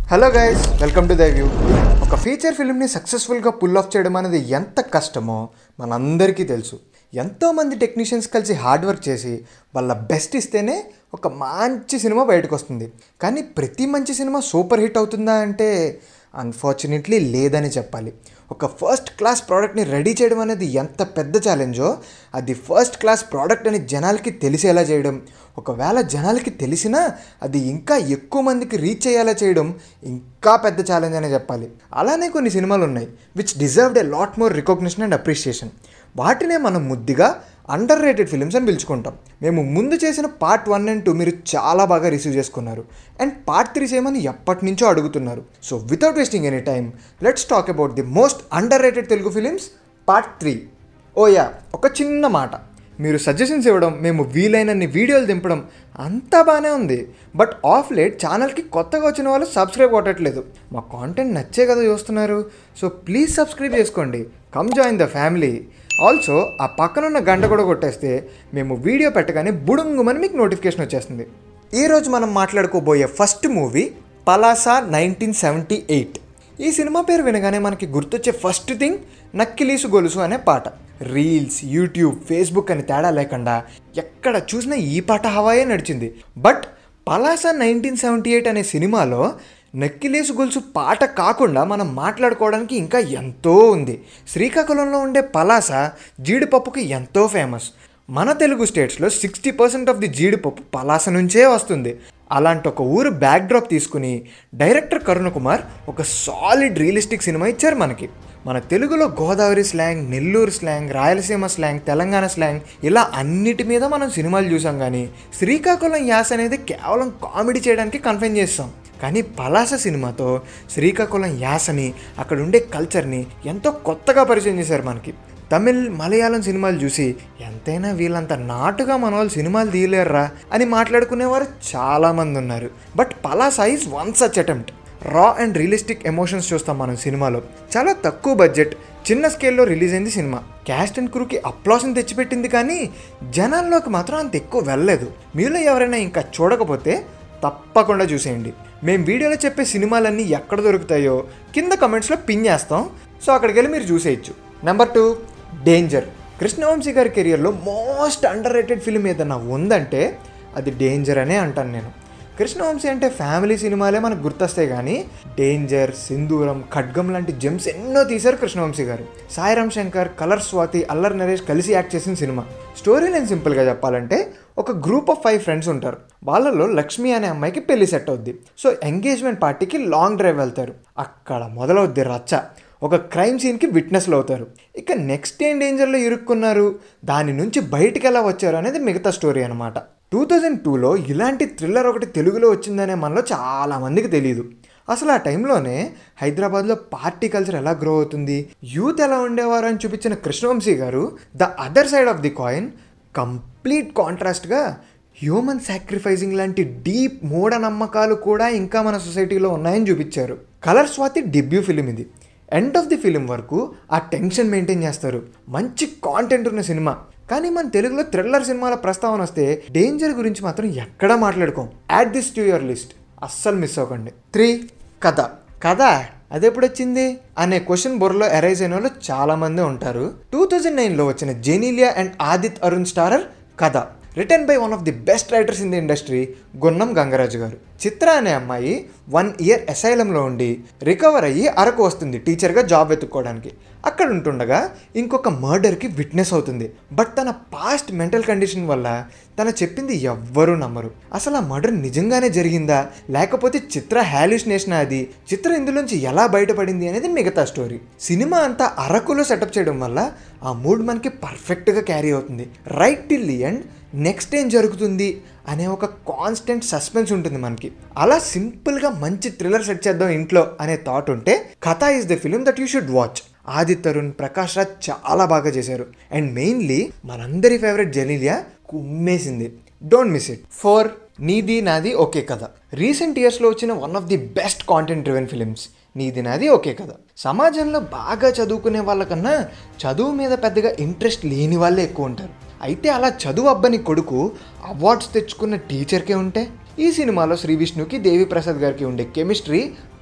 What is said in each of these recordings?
hello guys welcome to the view ఒక feature ఫిల్మ్ని సక్సెస్ఫుల్గా పుల్ ఆఫ్ చేయడం అనేది ఎంత కష్టమో మనందరికీ తెలుసు ఎంతోమంది టెక్నీషియన్స్ కలిసి హార్డ్ వర్క్ చేసి వాళ్ళ బెస్ట్ ఇస్తేనే ఒక మంచి సినిమా బయటకు వస్తుంది కానీ ప్రతి మంచి సినిమా సూపర్ హిట్ అవుతుందా అంటే అన్ఫార్చునేట్లీ లేదని చెప్పాలి ఒక ఫస్ట్ క్లాస్ ప్రోడక్ట్ని రెడీ చేయడం అనేది ఎంత పెద్ద ఛాలెంజో అది ఫస్ట్ క్లాస్ ప్రోడక్ట్ అని జనాలకి తెలిసేలా చేయడం ఒకవేళ జనాలకి తెలిసినా అది ఇంకా ఎక్కువ మందికి రీచ్ అయ్యేలా చేయడం ఇంకా పెద్ద ఛాలెంజ్ అనే చెప్పాలి అలానే కొన్ని సినిమాలు ఉన్నాయి which deserved a lot more recognition and appreciation వాటినే మనం ముద్దుగా అండర్ రేటెడ్ ఫిలిమ్స్ అని పిలుచుకుంటాం మేము ముందు చేసిన పార్ట్ వన్ అండ్ టూ మీరు చాలా బాగా రిసీవ్ చేసుకున్నారు అండ్ పార్ట్ త్రీ చేయమని ఎప్పటి నుంచో అడుగుతున్నారు so without wasting any time let's talk about the most underrated Telugu films part three oh yeah ఒక చిన్న మాట మీరు సజెషన్స్ ఇవ్వడం మేము వీలైనన్ని వీడియోలు దింపడం అంతా బాగానే ఉంది బట్ ఆఫ్ లేట్ ఛానల్కి కొత్తగా వచ్చిన వాళ్ళు సబ్స్క్రైబ్ కొట్టట్లేదు మా కాంటెంట్ నచ్చే కదా చూస్తున్నారు సో ప్లీజ్ సబ్స్క్రైబ్ చేసుకోండి come join the family also ఆ పక్కనున్న గంట కూడా కొట్టేస్తే మేము వీడియో పెట్టగానే బుడుంగుమని మీకు నోటిఫికేషన్ వచ్చేస్తుంది ఈరోజు మనం మాట్లాడుకోబోయే first movie Palasa nineteen seventy eight ఈ సినిమా పేరు వినగానే మనకి గుర్తొచ్చే ఫస్ట్ థింగ్ నక్కిలీసు గొలుసు అనే పాట రీల్స్ యూట్యూబ్ ఫేస్బుక్ అని తేడా లేకుండా ఎక్కడ చూసినా ఈ పాట హవాయే నడిచింది but Palasa nineteen seventy eight అనే సినిమాలో నక్కిలేసు గొలుసు పాట కాకుండా మనం మాట్లాడుకోవడానికి ఇంకా ఎంతో ఉంది శ్రీకాకుళంలో ఉండే పలాస జీడిపప్పుకి ఎంతో ఫేమస్ మన తెలుగు స్టేట్స్లో సిక్స్టీ పర్సెంట్ ఆఫ్ ది జీడిపప్పు పలాస నుంచే వస్తుంది అలాంటి ఒక ఊరు బ్యాక్డ్రాప్ తీసుకుని డైరెక్టర్ కరుణ కుమార్ ఒక సాలిడ్ రియలిస్టిక్ సినిమా ఇచ్చారు మనకి మన తెలుగులో Godavari slang Nellore slang Rayalaseema slang Telangana slang ఇలా అన్నిటి మీద మనం సినిమాలు చూసాం కానీ శ్రీకాకుళం యాస అనేది కేవలం కామెడీ చేయడానికి కన్ఫైన్ చేస్తాం కానీ పలాస సినిమాతో శ్రీకాకుళం యాసని అక్కడ ఉండే కల్చర్ని ఎంతో కొత్తగా పరిచయం చేశారు మనకి తమిళ్ మలయాళం సినిమాలు చూసి ఎంతైనా వీళ్ళంత నాటుగా మన వాళ్ళు సినిమాలు తీయలేరురా అని మాట్లాడుకునేవారు చాలామంది ఉన్నారు but Palasa is one such attempt raw and realistic emotions చూస్తాం మనం సినిమాలో చాలా తక్కువ బడ్జెట్ చిన్న స్కేల్లో రిలీజ్ అయింది సినిమా క్యాస్ట్ అండ్ క్రూకి అప్లాస్ని తెచ్చిపెట్టింది కానీ జనాల్లోకి మాత్రం అంత ఎక్కువ వెళ్ళలేదు మీలో ఎవరైనా ఇంకా చూడకపోతే తప్పకుండా చూసేయండి మేము వీడియోలో చెప్పే సినిమాలన్నీ ఎక్కడ దొరుకుతాయో కింద కమెంట్స్లో పిన్ చేస్తాం సో అక్కడికి వెళ్ళి మీరు చూసేయచ్చు నెంబర్ టూ డేంజర్ కృష్ణవంశీ గారి కెరియర్లో మోస్ట్ అండర్ రేటెడ్ ఫిలిం ఏదన్నా ఉందంటే అది డేంజర్ అనే అంటాను నేను కృష్ణవంశీ అంటే ఫ్యామిలీ సినిమాలే మనకు గుర్తొస్తాయి కానీ డేంజర్ సింధూరం ఖడ్గం లాంటి జెమ్స్ ఎన్నో తీశారు కృష్ణవంశీ గారు సాయిరామ్ శంకర్ కలర్ స్వాతి అల్లర్ నరేష్ కలిసి యాక్ట్ చేసిన సినిమా స్టోరీ నేను సింపుల్గా చెప్పాలంటే ఒక గ్రూప్ ఆఫ్ ఫైవ్ ఫ్రెండ్స్ ఉంటారు వాళ్ళలో లక్ష్మి అనే అమ్మాయికి పెళ్లి సెట్ అవుద్ది సో ఎంగేజ్మెంట్ పార్టీకి లాంగ్ డ్రైవ్ వెళ్తారు అక్కడ మొదలవుద్ది రచ్చ ఒక క్రైమ్ సీన్కి విట్నెస్లు అవుతారు ఇక నెక్స్ట్ ఏం డేంజర్లో ఇరుక్కున్నారు దాని నుంచి బయటికి ఎలా వచ్చారు అనేది మిగతా స్టోరీ అనమాట టూ థౌజండ్ టూలో ఇలాంటి థ్రిల్లర్ ఒకటి తెలుగులో వచ్చిందనే మనలో చాలామందికి తెలియదు అసలు ఆ టైంలోనే హైదరాబాద్లో పార్టీ కల్చర్ ఎలా గ్రో అవుతుంది యూత్ ఎలా ఉండేవారు అని చూపించిన కృష్ణవంశీ గారు the other side of the coin complete కాంట్రాస్ట్గా హ్యూమన్ సాక్రిఫైసింగ్ లాంటి డీప్ మూఢనమ్మకాలు కూడా ఇంకా మన సొసైటీలో ఉన్నాయని చూపించారు కలర్ స్వాతి డెబ్యూ ఫిలిం ఇది ఎండ్ ఆఫ్ ది ఫిలిం వరకు ఆ టెన్షన్ మెయింటైన్ చేస్తారు మంచి కాంటెంట్ ఉన్న సినిమా కానీ మన తెలుగులో థ్రిల్లర్ సినిమాల ప్రస్తావన వస్తే డేంజర్ గురించి మాత్రం ఎక్కడా మాట్లాడుకోం add this to your list అస్సలు మిస్ అవ్వకండి త్రీ కథ కథ అది ఎప్పుడు వచ్చింది అనే క్వశ్చన్ బుర్రలో అరైజ్ అయిన వాళ్ళు చాలామంది ఉంటారు టూ థౌజండ్ నైన్లో వచ్చిన Genelia and Adith Arun starrer Katha written by one of the best writers in the industry Gunnam Gangaraju garu చిత్ర అనే అమ్మాయి వన్ ఇయర్ అసైలంలో ఉండి రికవర్ అయ్యి అరకు వస్తుంది టీచర్గా జాబ్ వెతుక్కోవడానికి అక్కడ ఉంటుండగా ఇంకొక మర్డర్కి విట్నెస్ అవుతుంది బట్ తన పాస్ట్ మెంటల్ కండిషన్ వల్ల తన చెప్పింది ఎవ్వరూ నమ్మరు అసలు ఆ మర్డర్ నిజంగానే జరిగిందా లేకపోతే చిత్ర హ్యాలిసినేషన్ అది చిత్ర ఇందులోంచి ఎలా బయటపడింది అనేది మిగతా స్టోరీ సినిమా అంతా అరకులో సెటప్ చేయడం వల్ల ఆ మూడ్ మనకి పర్ఫెక్ట్గా క్యారీ అవుతుంది right till the end next ఏం జరుగుతుంది అనే ఒక కాన్స్టెంట్ సస్పెన్స్ ఉంటుంది మనకి అలా సింపుల్గా మంచి థ్రిల్లర్ సెట్ చేద్దాం ఇంట్లో అనే థాట్ ఉంటే Katha is the film that you should watch Adi Tarun Prakash Raj చాలా బాగా చేశారు అండ్ మెయిన్లీ మనందరి ఫేవరెట్ జలీలియా కుమ్మేసింది don't miss it four Needi Naadi Oke Katha recent ఇయర్స్లో వచ్చిన one of the best content driven films Needi Naadi Oke కథ సమాజంలో బాగా చదువుకునే వాళ్ళకన్నా చదువు మీద పెద్దగా ఇంట్రెస్ట్ లేని వాళ్ళే ఎక్కువ ఉంటారు అయితే అలా చదువు అబ్బని కొడుకు అవార్డ్స్ తెచ్చుకున్న టీచర్కే ఉంటే ఈ సినిమాలో శ్రీ విష్ణుకి దేవి ప్రసాద్ గారికి ఉండే కెమిస్ట్రీ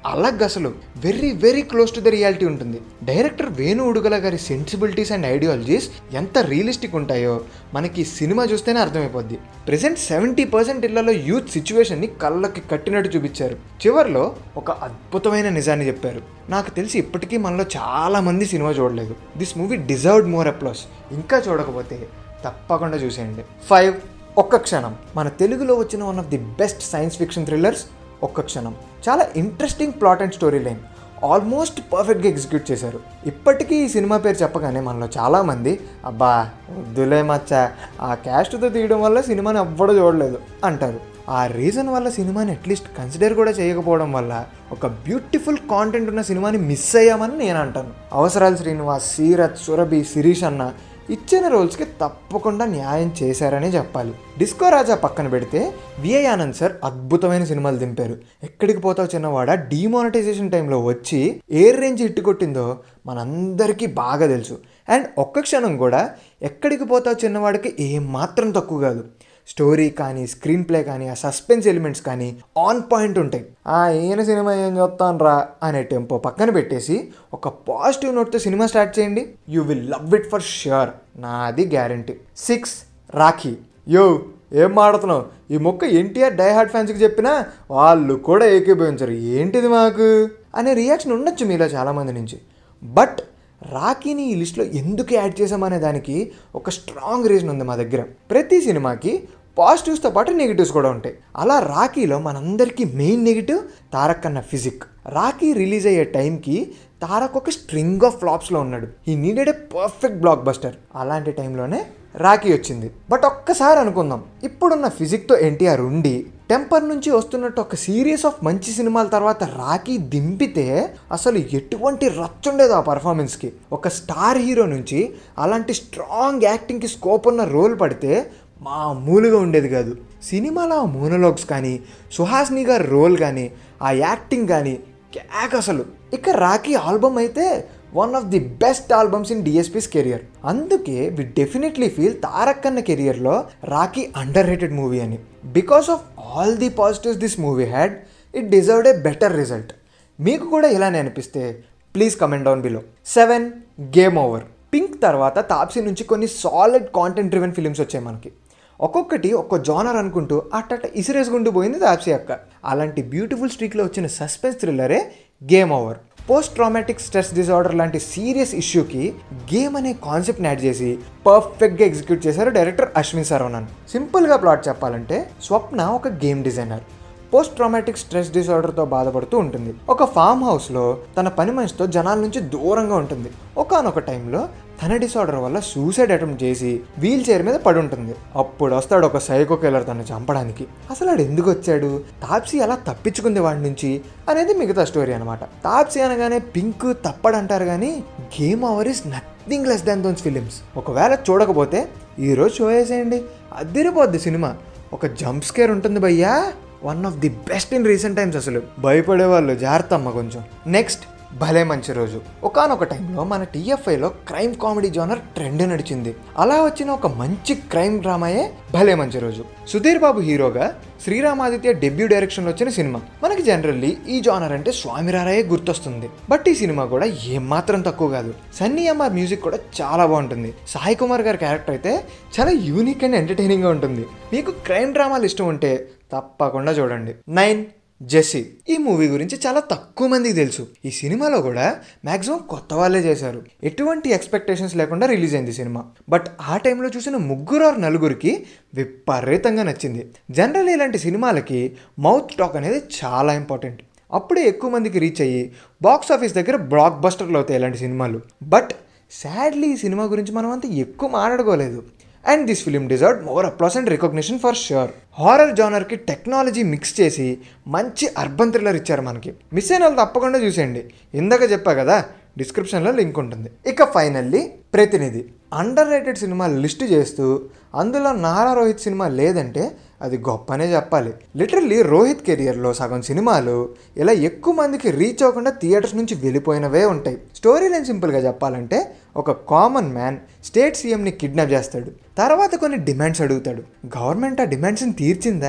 అలగ్ అసలు very very close to the reality ఉంటుంది డైరెక్టర్ వేణు ఉడుగల గారి సెన్సిబిలిటీస్ అండ్ ఐడియాలజీస్ ఎంత రియలిస్టిక్ ఉంటాయో మనకి ఈ సినిమా చూస్తేనే అర్థమైపోద్ది ప్రెసెంట్ సెవెంటీ పర్సెంట్ ఇళ్లలో యూత్ సిచ్యువేషన్ని కళ్ళకి కట్టినట్టు చూపించారు చివర్లో ఒక అద్భుతమైన నిజాన్ని చెప్పారు నాకు తెలిసి ఇప్పటికీ మనలో చాలా మంది సినిమా చూడలేదు this movie deserved more applause ఇంకా చూడకపోతే తప్పకుండా చూసేయండి ఫైవ్ ఒక్క క్షణం మన తెలుగులో వచ్చిన one of the best science fiction thrillers Okka Kshanam చాలా interesting plot and story line almost పర్ఫెక్ట్గా ఎగ్జిక్యూట్ చేశారు ఇప్పటికీ ఈ సినిమా పేరు చెప్పగానే మనలో చాలామంది అబ్బా వద్దులే మచ్చా ఆ క్యాస్ట్తో తీయడం వల్ల సినిమాని ఎవ్వడూ చూడలేదు అంటారు ఆ రీజన్ వల్ల సినిమాని అట్లీస్ట్ కన్సిడర్ కూడా చేయకపోవడం వల్ల ఒక బ్యూటిఫుల్ కాంటెంట్ ఉన్న సినిమాని మిస్ అయ్యామని నేను అంటాను అవసరాలు శ్రీనివాస్ సీరత్ సురభి శిరీష్ అన్న ఇచ్చిన రోల్స్కి తప్పకుండా న్యాయం చేశారనే చెప్పాలి డిస్కో రాజా పక్కన పెడితే విఐ ఆనంద్ సార్ అద్భుతమైన సినిమాలు దింపారు ఎక్కడికి పోతావు చిన్నవాడ డిమానిటైజేషన్ టైంలో వచ్చి ఏ రేంజ్ ఇట్టు కొట్టిందో మనందరికీ బాగా తెలుసు అండ్ ఒక్క క్షణం కూడా ఎక్కడికి పోతావు చిన్నవాడికి ఏం మాత్రం తక్కువ కాదు స్టోరీ కానీ స్క్రీన్ ప్లే కానీ ఆ సస్పెన్స్ ఎలిమెంట్స్ కానీ ఆన్ పాయింట్ ఉంటాయి ఆ ఈయన సినిమా ఏం చూస్తాను రా అనే టెంపో పక్కన పెట్టేసి ఒక పాజిటివ్ నోట్తో సినిమా స్టార్ట్ చేయండి you will love it for sure నాది గ్యారంటీ సిక్స్ రాఖీ యో ఏం మాడుతున్నావు ఈ మొక్క ఎన్టీఆర్ డై హార్ట్ ఫ్యాన్స్కి చెప్పినా వాళ్ళు కూడా ఏకీభవించరు ఏంటిది మాకు అనే రియాక్షన్ ఉండొచ్చు మీలో చాలామంది నుంచి బట్ రాఖీని ఈ లిస్ట్లో ఎందుకు యాడ్ చేసామనే దానికి ఒక స్ట్రాంగ్ రీజన్ ఉంది మా దగ్గర ప్రతి సినిమాకి పాజిటివ్స్తో పాటు నెగిటివ్స్ కూడా ఉంటాయి అలా రాఖీలో మనందరికీ మెయిన్ నెగిటివ్ తారక్ అన్న ఫిజిక్ రాఖీ రిలీజ్ అయ్యే టైంకి తారక్ ఒక స్ట్రింగ్ ఆఫ్ ఫ్లాప్స్లో ఉన్నాడు ఈ needed a perfect blockbuster అలాంటి టైంలోనే రాఖీ వచ్చింది బట్ ఒక్కసారి అనుకుందాం ఇప్పుడున్న ఫిజిక్తో ఎన్టీఆర్ ఉండి టెంపర్ నుంచి వస్తున్నట్టు ఒక సిరీస్ ఆఫ్ మంచి సినిమాల తర్వాత రాఖీ దింపితే అసలు ఎటువంటి రచ్చుండేది ఆ పర్ఫార్మెన్స్కి ఒక స్టార్ హీరో నుంచి అలాంటి స్ట్రాంగ్ యాక్టింగ్కి స్కోప్ ఉన్న రోల్ పడితే మామూలుగా ఉండేది కాదు సినిమాలో ఆ మోనోలాగ్స్ కానీ సుహాస్ని గారి రోల్ కానీ ఆ యాక్టింగ్ కానీ క్యాక్ అసలు ఇక రాఖీ ఆల్బమ్ అయితే one of the best albums in DSP's career అందుకే వి డెఫినెట్లీ ఫీల్ తారక్ అన్న కెరియర్లో రాఖీ అండర్ రేటెడ్ మూవీ అని because of all the positives this movie had it deserved a better result మీకు కూడా ఇలానే అనిపిస్తే please comment down below seven game over pink తర్వాత తాప్సీ నుంచి కొన్ని సాలిడ్ కాంటెంట్ డ్రివెన్ ఫిలిమ్స్ వచ్చాయి మనకి ఒక్కొక్కటి ఒక్క జానర్ అనుకుంటూ అట్టట ఇసిరేసుకుంటూ పోయింది తాప్సీ అక్క అలాంటి బ్యూటిఫుల్ స్ట్రీక్లో వచ్చిన సస్పెన్స్ థ్రిల్లరే game over post traumatic stress disorder లాంటి సీరియస్ ఇష్యూకి గేమ్ అనే కాన్సెప్ట్ని యాడ్ చేసి పర్ఫెక్ట్గా ఎగ్జిక్యూట్ చేశారు డైరెక్టర్ అశ్విన్ సరవణన్ సింపుల్గా ప్లాట్ చెప్పాలంటే స్వప్న ఒక game designer post traumatic stress డిసార్డర్తో బాధపడుతూ ఉంటుంది ఒక ఫామ్ హౌస్లో తన పని మనిషితో జనాల నుంచి దూరంగా ఉంటుంది ఒకనొక టైంలో తన డిసార్డర్ వల్ల సూసైడ్ అటెంప్ట్ చేసి వీల్ చైర్ మీద పడి ఉంటుంది అప్పుడు వస్తాడు ఒక సైకో కిల్లర్ తను చంపడానికి అసలు ఆడు ఎందుకు వచ్చాడు తాప్సీ ఎలా తప్పించుకుంది వాడి నుంచి అనేది మిగతా స్టోరీ అనమాట తాప్సీ అనగానే పింక్ తప్పడు అంటారు కానీ game over is nothing less than those films ఒకవేళ చూడకపోతే ఈరోజు షో వేసేయండి అదిరిపోద్ది సినిమా ఒక జంప్ స్కేర్ ఉంటుంది భయ్యా one of the best in recent times అసలు భయపడే వాళ్ళు జాగ్రత్త అమ్మ కొంచెం నెక్స్ట్ భలే మంచి రోజు ఒకనొక టైంలో మన టీఎఫ్ఐలో క్రైమ్ కామెడీ జోనర్ ట్రెండ్ నడిచింది అలా వచ్చిన ఒక మంచి క్రైమ్ డ్రామాయే భలే మంచి రోజు సుధీర్ బాబు హీరోగా శ్రీరామాదిత్య డెబ్యూ డైరెక్షన్లో వచ్చిన సినిమా మనకి జనరల్లీ ఈ జానర్ అంటే స్వామిరారాయే గుర్తొస్తుంది బట్ ఈ సినిమా కూడా ఏమాత్రం తక్కువ కాదు సన్నీ అమ్మార్ మ్యూజిక్ కూడా చాలా బాగుంటుంది సాయి కుమార్ గారి క్యారెక్టర్ అయితే చాలా యూనిక్ అండ్ ఎంటర్టైనింగ్గా ఉంటుంది మీకు క్రైమ్ డ్రామాలు ఇష్టం ఉంటే తప్పకుండా చూడండి నైన్ జెస్సీ ఈ మూవీ గురించి చాలా తక్కువ మందికి తెలుసు ఈ సినిమాలో కూడా మ్యాక్సిమం కొత్త వాళ్ళే చేశారు ఎటువంటి ఎక్స్పెక్టేషన్స్ లేకుండా రిలీజ్ అయింది సినిమా బట్ ఆ టైంలో చూసిన ముగ్గురు ఆరు నలుగురికి విపరీతంగా నచ్చింది జనరల్ ఇలాంటి సినిమాలకి మౌత్ టాక్ అనేది చాలా ఇంపార్టెంట్ అప్పుడే ఎక్కువ మందికి రీచ్ అయ్యి బాక్స్ ఆఫీస్ దగ్గర బ్లాక్ బస్టర్లు అవుతాయి ఇలాంటి సినిమాలు బట్ సాడ్లీ ఈ సినిమా గురించి మనం అంత ఎక్కువ మాట్లాడుకోలేదు and this film deserve more applause and recognition for sure horror జానర్కి టెక్నాలజీ మిక్స్ చేసి మంచి అర్బన్ థ్రిల్లర్ ఇచ్చారు మనకి మిస్ అయిన వాళ్ళు తప్పకుండా చూసేయండి ఇందాక చెప్పా కదా డిస్క్రిప్షన్లో లింక్ ఉంటుంది ఇక ఫైనల్లీ ప్రతినిధి అండర్ రేటెడ్ సినిమా లిస్ట్ చేస్తూ అందులో నారా రోహిత్ సినిమా లేదంటే అది గొప్పనే చెప్పాలి లిటరల్లీ రోహిత్ కెరియర్లో సగం సినిమాలు ఇలా ఎక్కువ మందికి రీచ్ అవ్వకుండా థియేటర్స్ నుంచి వెళ్ళిపోయినవే ఉంటాయి స్టోరీ లైన్ సింపుల్గా చెప్పాలంటే ఒక కామన్ మ్యాన్ స్టేట్ సీఎంని కిడ్నాప్ చేస్తాడు తర్వాత కొన్ని డిమాండ్స్ అడుగుతాడు గవర్నమెంట్ ఆ డిమాండ్స్ని తీర్చిందా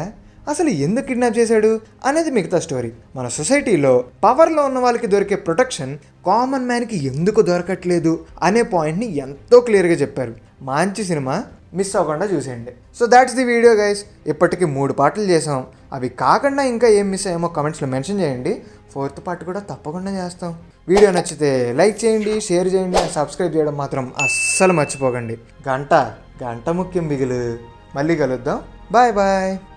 అసలు ఎందుకు కిడ్నాప్ చేశాడు అనేది మిగతా స్టోరీ మన సొసైటీలో పవర్లో ఉన్న వాళ్ళకి దొరికే ప్రొటెక్షన్ కామన్ మ్యాన్కి ఎందుకు దొరకట్లేదు అనే పాయింట్ని ఎంతో క్లియర్గా చెప్పారు మంచి సినిమా మిస్ అవ్వకుండా చూసేయండి so that's the video guys ఇప్పటికి మూడు పాటలు చేసాం అవి కాకుండా ఇంకా ఏం మిస్ అయ్యామో కమెంట్స్లో మెన్షన్ చేయండి ఫోర్త్ పార్ట్ కూడా తప్పకుండా చేస్తాం వీడియో నచ్చితే లైక్ చేయండి షేర్ చేయండి సబ్స్క్రైబ్ చేయడం మాత్రం అస్సలు మర్చిపోకండి గంట గంట ముఖ్యం బిగులు మళ్ళీ కలుద్దాం బాయ్ బాయ్